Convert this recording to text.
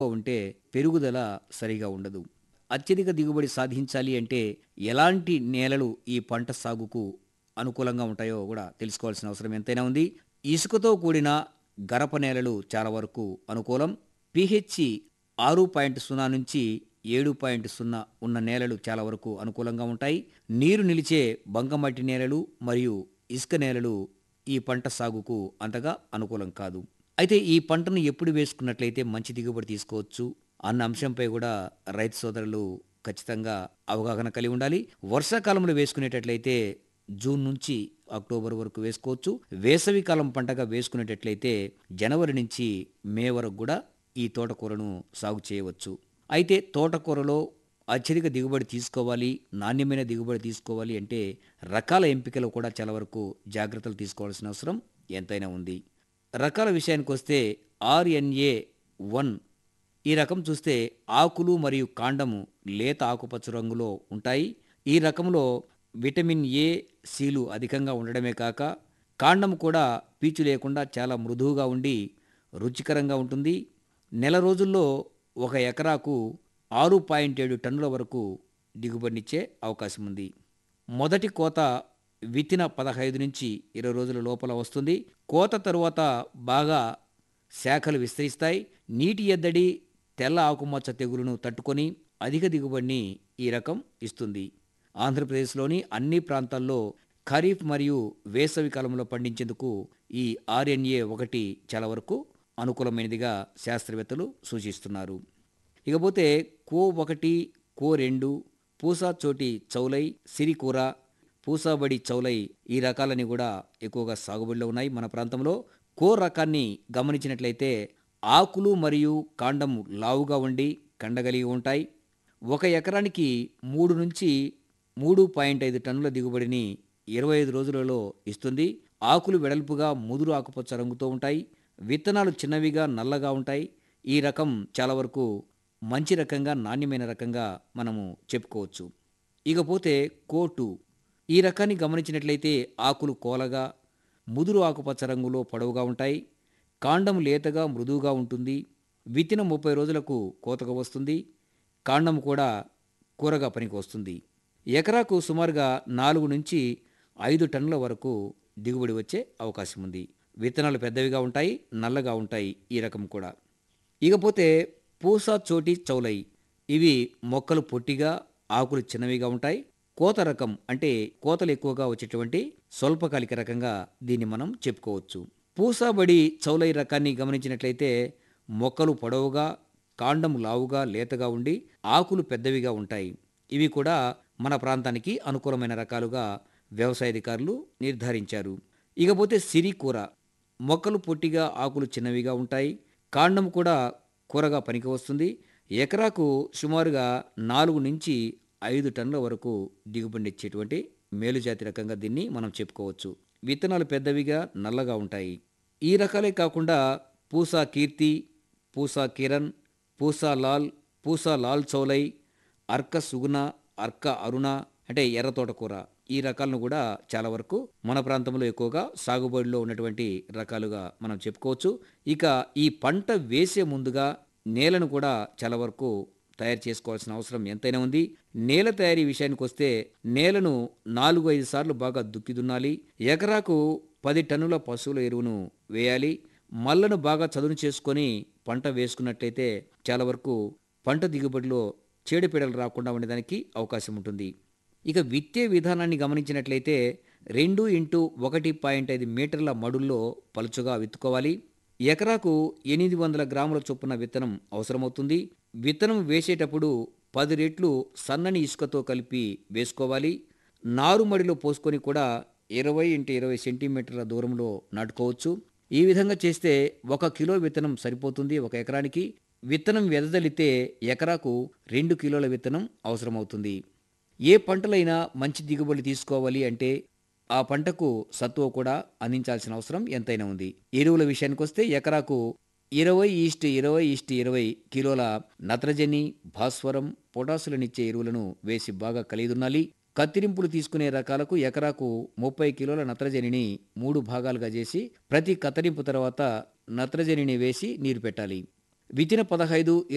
తక్కువ ఉంటే పెరుగుదల సరిగా ఉండదు అత్యధిక దిగుబడి సాధించాలి అంటే ఎలాంటి నేలలు ఈ పంట సాగుకు అనుకూలంగా ఉంటాయో కూడా తెలుసుకోవాల్సిన అవసరం ఎంతైనా ఉంది ఇసుకతో కూడిన గరప నేలలు చాలా వరకు అనుకూలం పిహెచ్సి ఆరు పాయింట్ సున్నా నుంచి ఏడు పాయింట్ సున్నా ఉన్న నేలలు చాలా వరకు అనుకూలంగా ఉంటాయి నీరు నిలిచే బంకమట్టి నేలలు మరియు ఇసుక నేలలు ఈ పంట సాగుకు అంతగా అనుకూలం కాదు అయితే ఈ పంటను ఎప్పుడు వేసుకున్నట్లయితే మంచి దిగుబడి తీసుకోవచ్చు అన్న అంశంపై కూడా రైతు సోదరులు ఖచ్చితంగా అవగాహన కలిగి ఉండాలి వర్షాకాలంలో వేసుకునేటట్లయితే జూన్ నుంచి అక్టోబర్ వరకు వేసుకోవచ్చు వేసవి కాలం పంటగా వేసుకునేటట్లయితే జనవరి నుంచి మే వరకు కూడా ఈ తోటకూరను సాగు చేయవచ్చు అయితే తోటకూరలో అత్యధిక దిగుబడి తీసుకోవాలి నాణ్యమైన దిగుబడి తీసుకోవాలి అంటే రకాల ఎంపికలు కూడా చాలా వరకు జాగ్రత్తలు తీసుకోవాల్సిన అవసరం ఎంతైనా ఉంది రకాల విషయానికి వస్తే ఆర్ఎన్ఏ వన్ ఈ రకం చూస్తే ఆకులు మరియు కాండము లేత ఆకుపచ్చ రంగులో ఉంటాయి ఈ రకంలో విటమిన్ ఏ సీలు అధికంగా ఉండడమే కాక కాండం కూడా పీచు లేకుండా చాలా మృదువుగా ఉండి రుచికరంగా ఉంటుంది నెల రోజుల్లో ఒక ఎకరాకు ఆరు పాయింట్ ఏడు టన్నుల వరకు దిగుబడినిచ్చే అవకాశం ఉంది మొదటి కోత విత్తిన పదహైదు నుంచి ఇరవై రోజుల లోపల వస్తుంది కోత తరువాత బాగా శాఖలు విస్తరిస్తాయి నీటి ఎద్దడి తెల్ల ఆకుమచ్చ తెగులును తట్టుకొని అధిక దిగుబడిని ఈ రకం ఇస్తుంది ఆంధ్రప్రదేశ్లోని అన్ని ప్రాంతాల్లో ఖరీఫ్ మరియు వేసవి కాలంలో పండించేందుకు ఈ ఆర్ఎన్ఏ ఒకటి చాలా వరకు అనుకూలమైనదిగా శాస్త్రవేత్తలు సూచిస్తున్నారు ఇకపోతే కో ఒకటి కో రెండు పూసా చోటి చౌలై సిరికూర పూసాబడి చౌలై ఈ రకాలని కూడా ఎక్కువగా సాగుబడిలో ఉన్నాయి మన ప్రాంతంలో కో రకాన్ని గమనించినట్లయితే ఆకులు మరియు కాండం లావుగా ఉండి కండగలిగి ఉంటాయి ఒక ఎకరానికి మూడు నుంచి మూడు పాయింట్ ఐదు టన్నుల దిగుబడిని ఇరవై ఐదు రోజులలో ఇస్తుంది ఆకులు వెడల్పుగా ముదురు ఆకుపచ్చ రంగుతో ఉంటాయి విత్తనాలు చిన్నవిగా నల్లగా ఉంటాయి ఈ రకం చాలా వరకు మంచి రకంగా నాణ్యమైన రకంగా మనము చెప్పుకోవచ్చు ఇకపోతే కోటు ఈ రకాన్ని గమనించినట్లయితే ఆకులు కోలగా ముదురు ఆకుపచ్చ రంగులో పొడవుగా ఉంటాయి కాండం లేతగా మృదువుగా ఉంటుంది విత్తిన ముప్పై రోజులకు కోతగా వస్తుంది కాండం కూడా కూరగా పనికి వస్తుంది ఎకరాకు సుమారుగా నాలుగు నుంచి ఐదు టన్నుల వరకు దిగుబడి వచ్చే అవకాశం ఉంది విత్తనాలు పెద్దవిగా ఉంటాయి నల్లగా ఉంటాయి ఈ రకం కూడా ఇకపోతే పూసా చోటి చౌలై ఇవి మొక్కలు పొట్టిగా ఆకులు చిన్నవిగా ఉంటాయి కోత రకం అంటే కోతలు ఎక్కువగా వచ్చేటువంటి స్వల్పకాలిక రకంగా దీన్ని మనం చెప్పుకోవచ్చు పూసాబడి చౌలై రకాన్ని గమనించినట్లయితే మొక్కలు పొడవుగా కాండం లావుగా లేతగా ఉండి ఆకులు పెద్దవిగా ఉంటాయి ఇవి కూడా మన ప్రాంతానికి అనుకూలమైన రకాలుగా వ్యవసాయ అధికారులు నిర్ధారించారు ఇకపోతే సిరి కూర మొక్కలు పొట్టిగా ఆకులు చిన్నవిగా ఉంటాయి కాండం కూడా కూరగా పనికి వస్తుంది ఎకరాకు సుమారుగా నాలుగు నుంచి ఐదు టన్నుల వరకు దిగుబడినిచ్చేటువంటి మేలుజాతి రకంగా దీన్ని మనం చెప్పుకోవచ్చు విత్తనాలు పెద్దవిగా నల్లగా ఉంటాయి ఈ రకాలే కాకుండా పూసా కీర్తి పూసా కిరణ్ పూసా లాల్ పూసా లాల్ చౌలై అర్క సుగుణ అర్క అరుణ అంటే ఎర్ర తోటకూర ఈ రకాలను కూడా చాలా వరకు మన ప్రాంతంలో ఎక్కువగా సాగుబడిలో ఉన్నటువంటి రకాలుగా మనం చెప్పుకోవచ్చు ఇక ఈ పంట వేసే ముందుగా నేలను కూడా చాలా వరకు తయారు చేసుకోవాల్సిన అవసరం ఎంతైనా ఉంది నేల తయారీ విషయానికి వస్తే నేలను నాలుగు ఐదు సార్లు బాగా దుక్కి దున్నాలి ఎకరాకు పది టన్నుల పశువుల ఎరువును వేయాలి మల్లను బాగా చదును చేసుకొని పంట వేసుకున్నట్లయితే చాలా వరకు పంట దిగుబడిలో చీడపీడలు రాకుండా ఉండడానికి అవకాశం ఉంటుంది ఇక విత్తే విధానాన్ని గమనించినట్లయితే రెండు ఇంటూ ఒకటి పాయింట్ ఐదు మీటర్ల మడుల్లో పలుచుగా విత్తుకోవాలి ఎకరాకు ఎనిమిది వందల గ్రాముల చొప్పున విత్తనం అవసరమవుతుంది విత్తనం వేసేటప్పుడు పది రెట్లు సన్నని ఇసుకతో కలిపి వేసుకోవాలి నారుమడిలో పోసుకొని కూడా ఇరవై ఇంటి ఇరవై సెంటీమీటర్ల దూరంలో నాటుకోవచ్చు ఈ విధంగా చేస్తే ఒక కిలో విత్తనం సరిపోతుంది ఒక ఎకరానికి విత్తనం వెదజల్లితే ఎకరాకు రెండు కిలోల విత్తనం అవసరమవుతుంది ఏ పంటలైనా మంచి దిగుబడి తీసుకోవాలి అంటే ఆ పంటకు సత్తువ కూడా అందించాల్సిన అవసరం ఎంతైనా ఉంది ఎరువుల విషయానికి వస్తే ఎకరాకు ఇరవై ఈస్ట్ ఇరవై ఈస్ట్ ఇరవై కిలోల నత్రజని భాస్వరం పొటాసులనిచ్చే ఎరువులను వేసి బాగా కలిదున్నాలి కత్తిరింపులు తీసుకునే రకాలకు ఎకరాకు ముప్పై కిలోల నత్రజనిని మూడు భాగాలుగా చేసి ప్రతి కత్తిరింపు తర్వాత నత్రజనిని వేసి నీరు పెట్టాలి వితిన పదహైదు